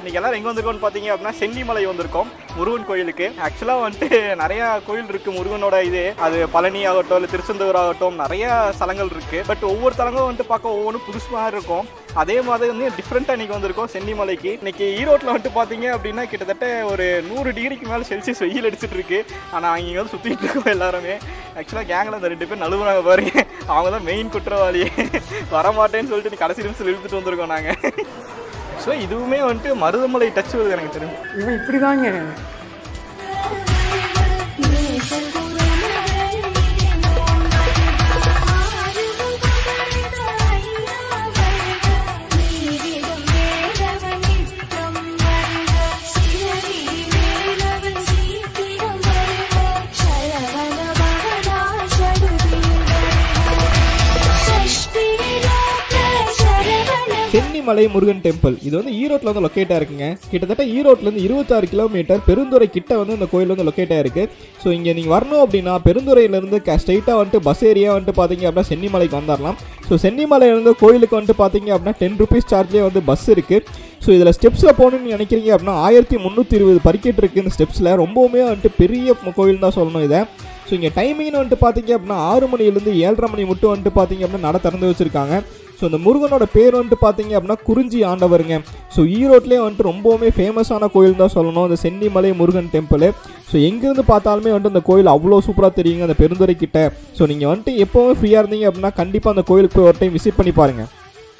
இன்னைக்கு எல்லாரும் எங்கே வந்திருக்கோம்னு பார்த்தீங்க அப்படின்னா சென்னிமலை வந்திருக்கோம் முருகன் கோயிலுக்கு ஆக்சுவலாக வந்துட்டு நிறைய கோயில் இருக்கு முருகனோட இது அது பழனி ஆகட்டும் இல்லை திருச்செந்தூர் ஆகட்டும் நிறைய ஸ்தலங்கள் இருக்கு பட் ஒவ்வொரு தலங்களும் வந்துட்டு பார்க்க ஒவ்வொன்றும் புதுசாக இருக்கும் அதே மாதிரி வந்து டிஃப்ரெண்ட்டாக இன்னைக்கு வந்திருக்கோம் சென்னிமலைக்கு இன்னைக்கு ஈரோட்டில் வந்துட்டு பார்த்தீங்க அப்படின்னா கிட்டத்தட்ட ஒரு நூறு டிகிரிக்கு மேலே செல்சியஸ் வெயில் அடிச்சிட்டு இருக்கு ஆனால் இங்கே வந்து சுற்றிட்டு இருக்கோம் எல்லாருமே ஆக்சுவலாக கேங்கில் அந்த ரெண்டு பேர் நழுவுறாங்க பாருங்க அவங்க தான் மெயின் குற்றவாளி வரமாட்டேன்னு சொல்லிட்டு நீ கடைசி நிமிஷத்தில் இழுத்துட்டு வந்திருக்கோம் நாங்கள் ஸோ இதுவுமே வந்துட்டு மருதமலை டச் வருது எனக்கு தெரியும் இவன் இப்படிதாங்க சென்னிமலை முருகன் டெம்பிள் இது வந்து ஈரோட்டில் வந்து லொக்கேட் இருக்குங்க கிட்டத்தட்ட ஈரோட்லேருந்து இருபத்தாறு கிலோமீட்டர் பெருந்துறை கிட்ட வந்து இந்த கோயில் வந்து லொக்கேட் ஆயிருக்கு ஸோ இங்கே நீங்கள் வரணும் அப்படின்னா பெருந்துறையிலேருந்து ஸ்ட்ரைட்டாக வந்துட்டு பஸ் ஏரியா வந்துட்டு பார்த்தீங்க அப்படின்னா சென்னிமலைக்கு வந்துடலாம் ஸோ சென்னிமலையிலேருந்து கோயிலுக்கு வந்துட்டு பார்த்தீங்க அப்படின்னா டென் ருபீஸ் சார்ஜ்லேயே வந்து பஸ் இருக்குது ஸோ இதில் ஸ்டெப்ஸில் போகணும்னு நினைக்கிறீங்க அப்படின்னா ஆயிரத்தி முந்நூற்றி இருபது படிக்கட்டு இருக்குது இந்த ஸ்டெப்ஸில் ரொம்பவுமே வந்துட்டு பெரிய கோயில் தான் சொல்லணும் இதை ஸோ இங்கே டைமிங்னு வந்துட்டு பார்த்தீங்க அப்படின்னா ஆறு மணிலேருந்து ஏழரை மணி மட்டும் வந்துட்டு பார்த்தீங்க அப்படின்னா நட திறந்து வச்சுருக்காங்க ஸோ இந்த முருகனோட பேர் வந்துட்டு பார்த்தீங்க அப்படின்னா குறிஞ்சி ஆண்டவருங்க ஸோ ஈரோட்லேயே வந்துட்டு ரொம்பவுமே ஃபேமஸான கோயில் தான் சொல்லணும் இந்த சென்னிமலை முருகன் டெம்பிள் ஸோ எங்கேருந்து பார்த்தாலுமே வந்துட்டு இந்த கோயில் அவ்வளோ சூப்பராக தெரியுங்க அந்த பெருந்துறை கிட்ட ஸோ நீங்கள் வந்துட்டு எப்போவுமே ஃப்ரீயாக இருந்தீங்க அப்படின்னா கண்டிப்பாக அந்த கோயிலுக்கு போய் ஒரு டைம் விசிட் பண்ணி பாருங்கள்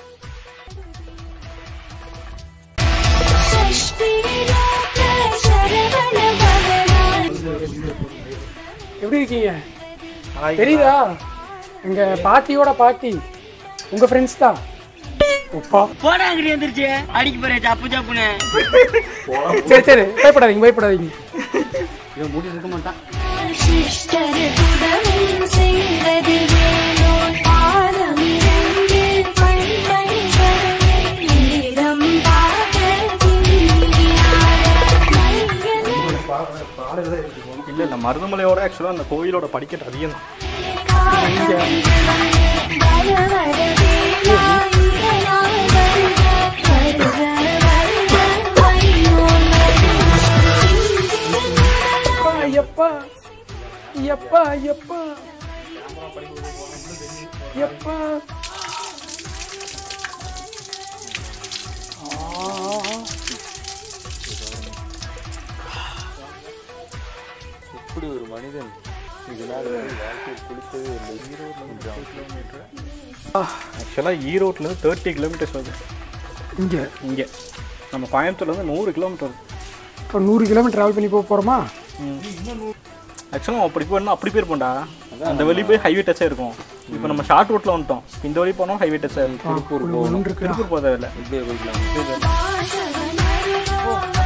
எப்படி இருக்கீங்க தெரியுதா எங்க பாட்டியோட பாட்டி உங்க ஃப்ரெண்ட்ஸ் தான் ஒப்பா போடா அங்கிட்டு வந்துருச்சு அடிக்க போறேன் சப்பு சப்புன்னு சரி சரி பயப்படாதீங்க பயப்படாதீங்க இவன் மூடி இருக்க மாட்டான் இல்லை இல்லை மருதமலையோட ஆக்சுவலாக அந்த கோயிலோட படிக்கட்டு அதிகம் தான் ஐயப்பா ஐயப்பா ஐயப்பா ஐயப்பா இப்படி ஒரு மனிதன் இதனால் வாழ்க்கையில் குளித்தது இல்லை ஆக்சுவலாக ஈரோட்லேருந்து தேர்ட்டி கிலோமீட்டர்ஸ் வருது இங்க இங்கே நம்ம கோயம்புத்தூர்லேருந்து நூறு கிலோமீட்டர் வருது இப்போ நூறு கிலோமீட்டர் ட்ராவல் பண்ணி போக போறோமா ஆக்சுவலாக அப்படி போயிருந்தா அப்படி போயிருப்போம்டா அந்த வழி போய் ஹைவே டச்சாக இருக்கும் இப்போ நம்ம ஷார்ட் ரூட்டில் வந்துட்டோம் இந்த வழி போனோம் ஹைவே டச்சாக இருக்கும் திருப்பூர் போகணும் திருப்பூர் போக தேவையில்லை இப்படியே போய்க்கலாம்